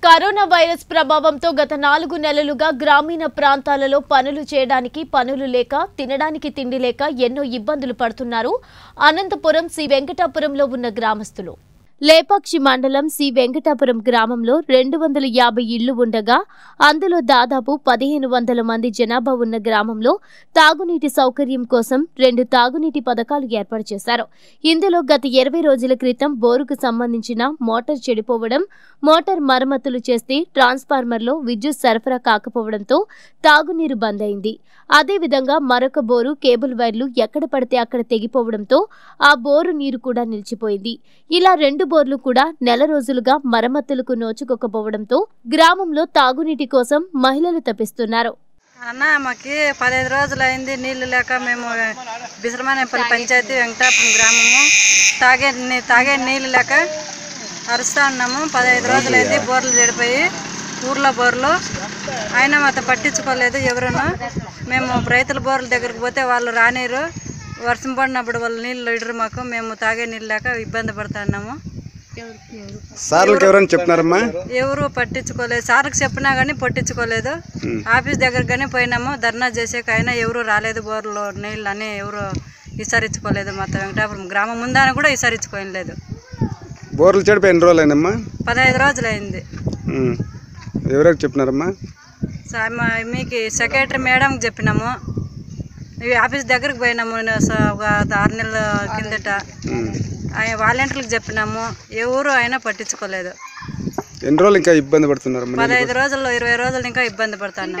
Corona virus ప్రభావంతో గత నాలుగు నెలలుగా గ్రామీణ ప్రాంతాలలో పనులు చేయడానికి పనులు లేక తినడానికి తిండి లేక ఎన్నో ఇబ్బందులు పడుతున్నారు అనంతపురం శ్రీ వెంకటాపురంలో ఉన్న గ్రామస్తులు లేపాక్షి మండలం సి వెంకటాపురం గ్రామంలో రెండు వందల యాభై ఇళ్లు ఉండగా అందులో దాదాపు పదిహేను వందల మంది జనాభా ఉన్న గ్రామంలో తాగునీటి సౌకర్యం కోసం రెండు తాగునీటి పథకాలు ఏర్పాటు చేశారు ఇందులో గత ఇరవై రోజుల క్రితం బోరుకు సంబంధించిన మోటార్ చెడిపోవడం మోటార్ మరమ్మతులు చేస్తే ట్రాన్స్ఫార్మర్లో విద్యుత్ సరఫరా కాకపోవడంతో తాగునీరు బంద్ అయింది అదేవిధంగా మరొక బోరు కేబుల్ వైర్లు ఎక్కడ పడితే అక్కడ తెగిపోవడంతో ఆ బోరు నీరు కూడా నిలిచిపోయింది ఇలా రెండు బోర్లు కూడా నెల రోజులుగా మరమ్మతులకు నోచుకోకపోవడంతో గ్రామంలో తాగునీటి కోసం మహిళలు తప్పిస్తున్నారు అన్న మాకి పదహైదు రోజులు అయింది నీళ్లు లేక మేము బిసరమానేపల్లి పంచాయతీ వెంకటాపురం గ్రామము తాగే నీ- తాగే నీళ్లు లేక అరుస్తా ఉన్నాము పదహైదు రోజులు అయింది బోర్లు చెడిపోయి ఊర్లో బోర్లు అయినా మాతో పట్టించుకోలేదు ఎవరును మేము రైతుల బోర్ల దగ్గరికి పోతే వాళ్ళు రానిరు వర్షం పడినప్పుడు వాళ్ళు నీళ్ళు ఇడరు మాకు మేము తాగే నీళ్ళు లేక ఇబ్బంది పడుతున్నాము సార్లకు ఎవరైనా చెప్పినారమ్మా ఎవరు పట్టించుకోలేదు సార్కి చెప్పినా కానీ పట్టించుకోలేదు ఆఫీస్ దగ్గర కానీ పోయినాము ధర్నా చేసేకి అయినా ఎవరు రాలేదు బోర్లో నీళ్ళు అని ఎవరు విసరించుకోలేదు మొత్తం వెంకటాపురం గ్రామం ముందాన కూడా విసరించుకోలేదు బోర్లు చెడిపోయి ఎన్ని రోజులు అయినమ్మా పదహైదు రోజులు అయింది ఉమ్. ఎవరికి చెప్పినారమ్మా సా- మా- మీకు సెక్రటరీ మేడంకి చెప్పినాము ఈ ఆఫీస్ దగ్గరికి పోయినాము నేను స- ఒక ఆరు నెలల కిందట ఉమ్. ఆయన వాలంటీర్లకు చెప్పినాము ఎవరు అయినా పట్టించుకోలేదు ఎన్ని రోజులు ఇంకా ఇబ్బంది పడుతున్నారమ్మా పదహైదు రోజుల్లో ఇరవై రోజులు ఇంకా ఇబ్బంది పడుతున్నాము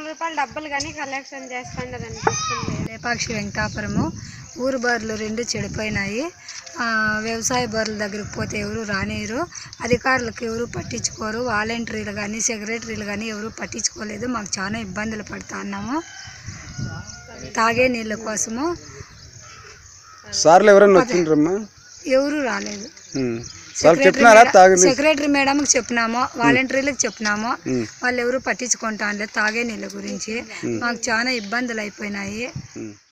లేపాక్షి వెంకటాపురము ఊరు బర్రెలు రెండు చెడిపోయినాయి ఆ, వ్యవసాయ బర్రెల దగ్గరికి పోతే ఎవరు రానియరు అధికారులకు ఎవరు పట్టించుకోరు వాలంటీర్లు కానీ సెక్రటరీలు కానీ ఎవరు పట్టించుకోలేదు మాకు చాలా ఇబ్బందులు పడుతా ఉన్నాము తాగే నీళ్ళ కోసము సార్లు ఎవరైనా వచ్చిండ్రమ్మా ఎవరు రాలేదు ఉమ్. సార్ చెప్పినారా తాగు సెక్రటరీ మేడంకి చెప్పినాము వాలంటీర్లకు చెప్పినాము వాళ్ళు ఎవరు పట్టించుకుంటా లేదు తాగే నీళ్ళ గురించి మాకు చాలా ఇబ్బందులు అయిపోయినాయి